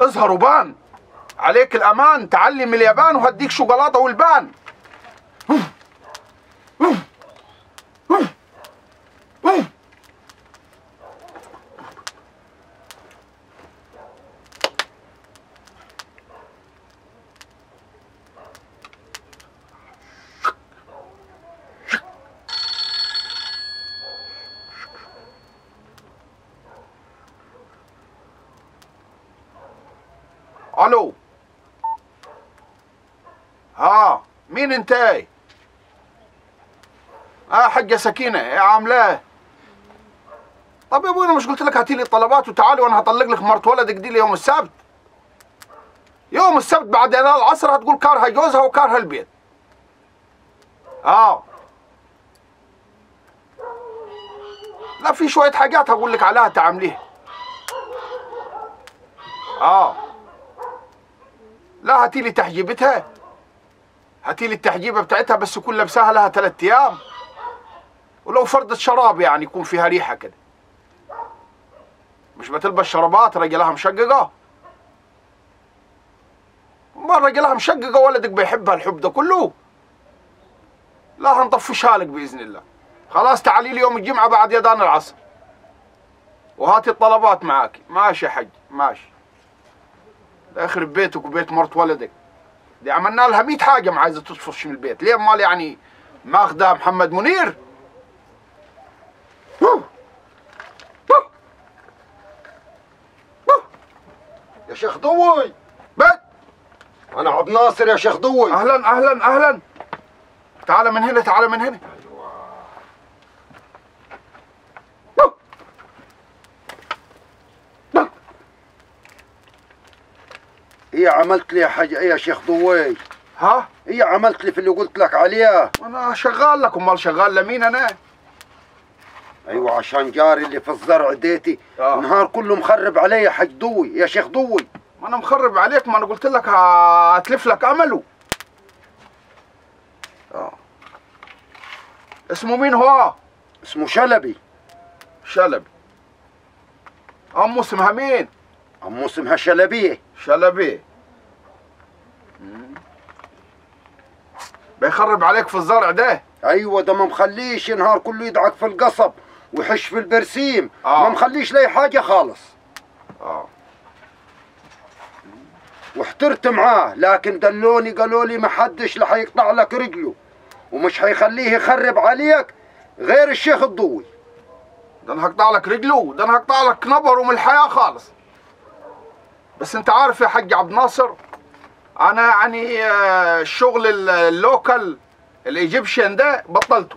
اظهر وبان عليك الامان تعلم اليابان وهديك شوكولاته والبان الو ها مين انت اه حاجه سكينه يا عاملاه طب يا ابوي انا مش قلت لك هاتي لي الطلبات وتعالي وانا هطلق لك مرت ولدك دي ليوم السبت يوم السبت بعد اذان العصر هتقول كارها جوزها وكارها البيت اه لا في شويه حاجات هقول لك عليها تعمليها اه لا هاتي لي تحجيبتها هاتي لي التحجيبه بتاعتها بس يكون لابساها لها ثلاث ايام ولو فردة شراب يعني يكون فيها ريحه كده مش بتلبس شرابات رجلها مشققه ما رجلها مشققه ولدك بيحبها الحب ده كله لا هنطفشها لك باذن الله خلاص تعالي لي يوم الجمعه بعد يدان العصر وهاتي الطلبات معاكي ماشي يا حج ماشي ده يخرب بيتك وبيت مرت ولدك دي عملنا لها 100 حاجه ما عايزه تطفش من البيت ليه امال يعني ماخذه محمد منير يا شيخ ضوي بيت انا عبد ناصر يا شيخ ضوي اهلا اهلا اهلا تعال من هنا تعال من هنا ايه عملت لي يا حاج ايه يا شيخ ضوي ها ايه عملت لي في اللي قلت لك عليه انا شغال لك امال شغال لمين انا ايوه عشان جاري اللي في الزرع ديتي آه. النهار كله مخرب علي يا حاج ضوي يا شيخ ضوي ما انا مخرب عليك ما انا قلت لك هتلف لك امله اه اسمه مين هو اسمه شلبي شلبي امه اسمها مين امه اسمها شلبيه شلبي مم. بيخرب عليك في الزرع ده ايوه ده ما مخليش النهار كله يدعك في القصب ويحش في البرسيم آه. ما مخليش لي حاجه خالص اه واحترت معاه لكن دلوني قالوا لي ما حدش اللي حيقطع لك رجله ومش حيخليه يخرب عليك غير الشيخ الضوي ده انا هقطع لك رجله ده انا هقطع لك نبره من الحياه خالص بس انت عارف يا حاج عبد الناصر انا يعني آه، الشغل ال- اللوكال الايجيبشن ده بطلته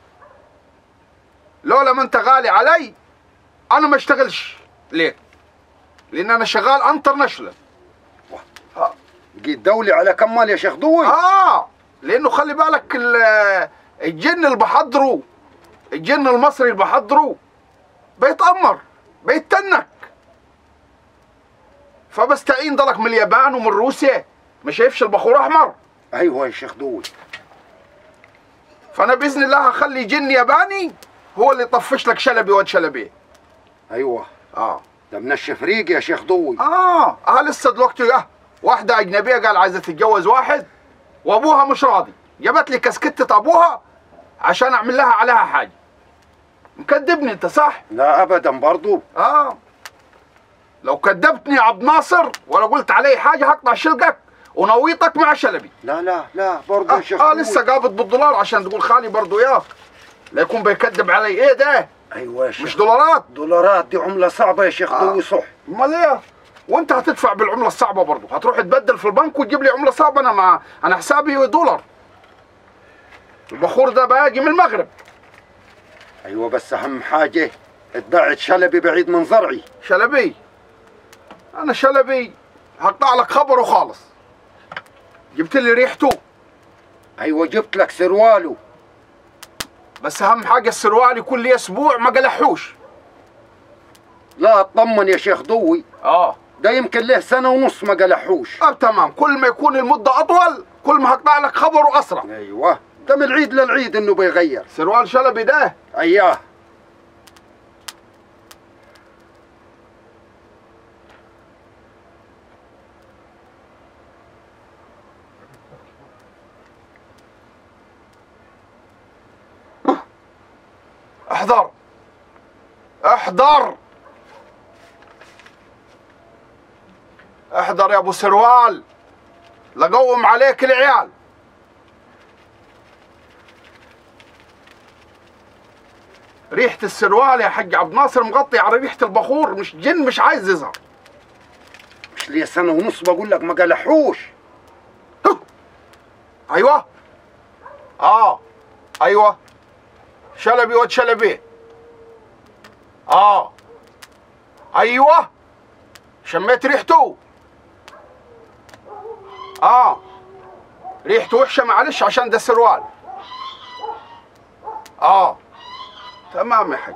لولا ما انت غالي علي انا ما اشتغلش ليه لان انا شغال انترناشونال جيت دولي على كمال يا شيخ ضوي اه لانه خلي بالك ال- الجن اللي بحضره الجن المصري اللي بحضره بيتأمر بيتنك فبستعين ضلك من اليابان ومن روسيا ما شايفش البخور احمر ايوه يا شيخ ضوي فانا باذن الله هخلي جن ياباني هو اللي يطفش لك شلبي واد شلبي ايوه اه ده من الشفريق يا شيخ ضوي اه اه لسه دلوقتي اه واحده اجنبيه قال عايزه تتجوز واحد وابوها مش راضي جابت لي كسكتة ابوها عشان اعمل لها عليها حاجه مكذبني انت صح لا ابدا برضو اه لو كذبتني يا عبد ناصر ولا قلت علي حاجه هقطع شلقك ونويطك مع شلبي لا لا لا برضو اه, يا شيخ آه ضوي. لسه قابض بالدولار عشان تقول خالي برضو يا لا يكون بيكذب علي ايه ده ايوه يا شيخ مش دولارات دولارات دي عمله صعبه يا شيخ آه. ضوي صح امال ايه وانت هتدفع بالعمله الصعبه برضه هتروح تبدل في البنك وتجيب لي عمله صعبه انا مع انا حسابي دولار البخور ده باجي من المغرب ايوه بس اهم حاجه اتبعت شلبي بعيد من زرعي شلبي انا شلبي هقطع لك خبره خالص جبت لي ريحته ايوه جبت لك سرواله بس اهم حاجه السروال يكون لي اسبوع ما قلحوش لا اطمن يا شيخ ضوي اه ده يمكن له سنه ونص ما قلحوش طب تمام كل ما يكون المده اطول كل ما هقطع لك خبره اسرع ايوه ده من العيد للعيد انه بيغير سروال شلبي ده اياه احذر احذر احذر يا ابو سروال لقوم عليك العيال ريحة السروال يا حق عبد الناصر مغطي على ريحة البخور مش جن مش عايز يظهر مش لي سنه ونص بقول لك ما قلحوش ايوه اه ايوه شلبي واد شلبي اه ايوه شميت ريحته اه ريحته وحشه معلش عشان ده سروال اه تمام يا حق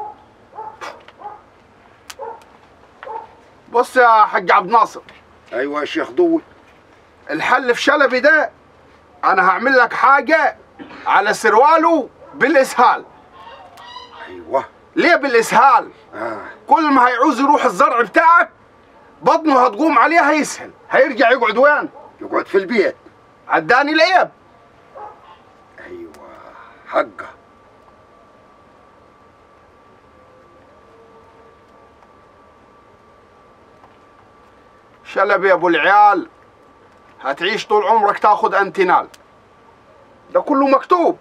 بص يا حق عبد الناصر ايوه يا شيخ ضوي الحل في شلبي ده انا هعمل لك حاجه على سرواله بالاسهال ايوه ليه بالاسهال اه كل ما هيعوز يروح الزرع بتاعك بطنه هتقوم عليه هيسهل هيرجع يقعد وين يقعد في البيت عداني العيب ايوه حقه شلبي يا ابو العيال هتعيش طول عمرك تاخذ انتينال ده كله مكتوب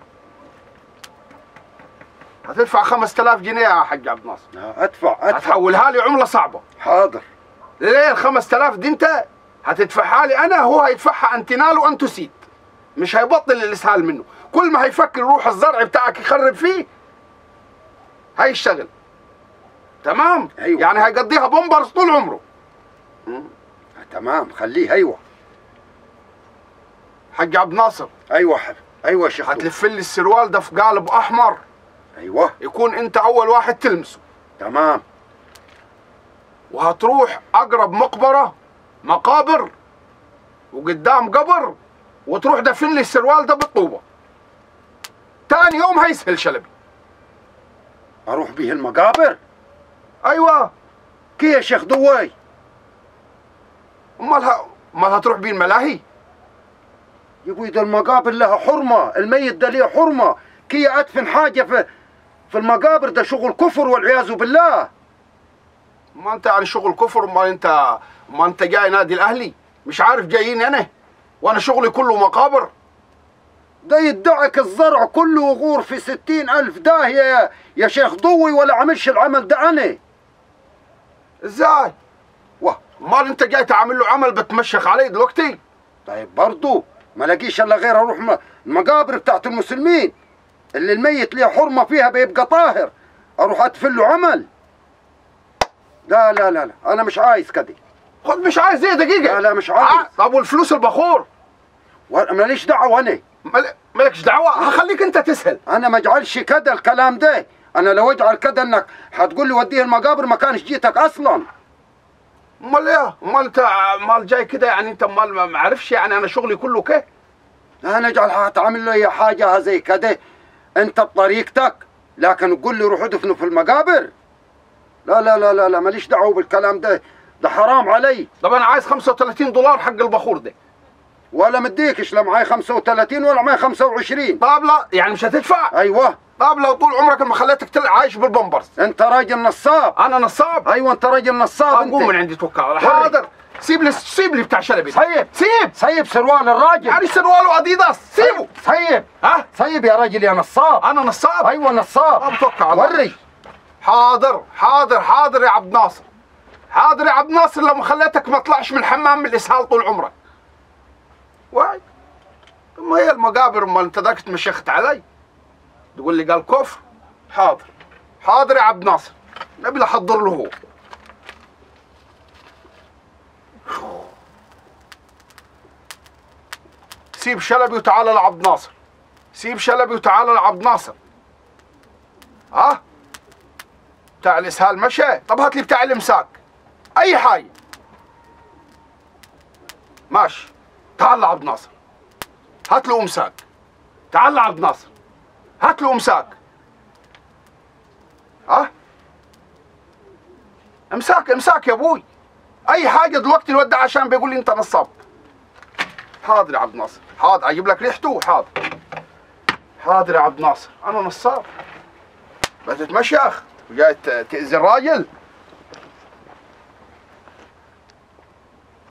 هتدفع 5000 جنيه يا حاج عبد الناصر آه، ادفع ادفع هتحولها لي عمله صعبه حاضر ليه ال 5000 دي انت هتدفعها لي انا هو هيدفعها انتينال وانتوسيد مش هيبطل الاسهال منه كل ما هيفكر يروح الزرع بتاعك يخرب فيه هيشتغل تمام أيوة. يعني هيقضيها بومبرز طول عمره آه، تمام خليه ايوه حاج عبد الناصر ايوه حب. ايوه يا شيخ ضوي. هتلف لي السروال ده في قالب احمر ايوه يكون انت اول واحد تلمسه تمام وهتروح اقرب مقبره مقابر وقدام قبر وتروح دفن لي السروال ده بالطوبه تاني يوم هيسهل شلبي اروح به المقابر ايوه كي يا شيخ ضوي امال ه- امال هتروح بيه الملاهي يا ابوي ده المقابر لها حرمه الميت ده ليه حرمه كي ادفن حاجه في في المقابر ده شغل كفر والعياذ بالله ما انت يعني شغل كفر ما انت ما انت جاي نادي الاهلي مش عارف جايين انا وانا شغلي كله مقابر ده يدعك الزرع كله وغور في ستين ألف داهية يا, يا شيخ ضوي ولا عملش العمل ده أنا ازاي واه امال انت جاي تعمل له عمل بتمشخ عليه دلوقتي طيب برضو ما لاقيش إلا غير أروح م- المقابر بتاعت المسلمين اللي الميت ليه حرمة فيها بيبقى طاهر أروح أدفن له عمل لا لا لا لا أنا مش عايز كده خد مش عايز ايه دقيقه لا لا مش عايز. ع- طب والفلوس البخور وأنا ماليش دعوة أنا مال- مالكش دعوه هخليك انت تسهل أنا ما اجعلش كده الكلام ده أنا لو اجعل كده إنك هتقول لي وديه المقابر ما كانش جيتك أصلا امال ايه امال انت امال جاي كده يعني انت امال ما ما عارفش يعني انا شغلي كله كده انا اجعل هتعمل له اي حاجه زي كده انت بطريقتك لكن تقول لي روح ادفنه في المقابر لا لا لا لا لا ماليش دعوه بالكلام ده ده حرام علي طب انا عايز 35 دولار حق البخور ده ولا مديكش لا معاي 35 ولا معاي 25 طب لا يعني مش هتدفع ايوه طب لو طول عمرك ما خليتك تل- عايش بالبمبرز انت راجل نصاب انا نصاب ايوه انت راجل نصاب طب قوم من انت عندي توكل على الله. حاضر سيب لي سيب لي بتاع شلبي ده. سيب. سيب سيب سروال الراجل يعني سروال واديداس سيبه سيب ها سيب يا راجل يا نصاب انا نصاب ايوه نصاب طب توكل على الله. وري حاضر حاضر حاضر يا عبد ناصر حاضر يا عبد ناصر لو ما خليتك ما طلعش من الحمام من الاسهال طول عمرك واي ما هي المقابر ما انت ذاك تمشخت علي تقول لي قال كفر حاضر حاضر يا عبد ناصر نبي احضر له هو سيب شلبي وتعالى لعبد ناصر سيب شلبي وتعالى لعبد ناصر ها بتاع الاسهال مشى طب هات لي بتاع الامساك اي حاجه ماشي تعال لعبد ناصر هات له امساك تعال لعبد ناصر هات له امساك ها امساك امساك يا ابوي اي حاجه دلوقتي الواد ده عشان بيقول لي انت نصاب حاضر يا عبد ناصر حاضر اجيب لك ريحته حاضر حاضر يا عبد ناصر انا نصاب بتتمشخ جاي ت- تأذي الراجل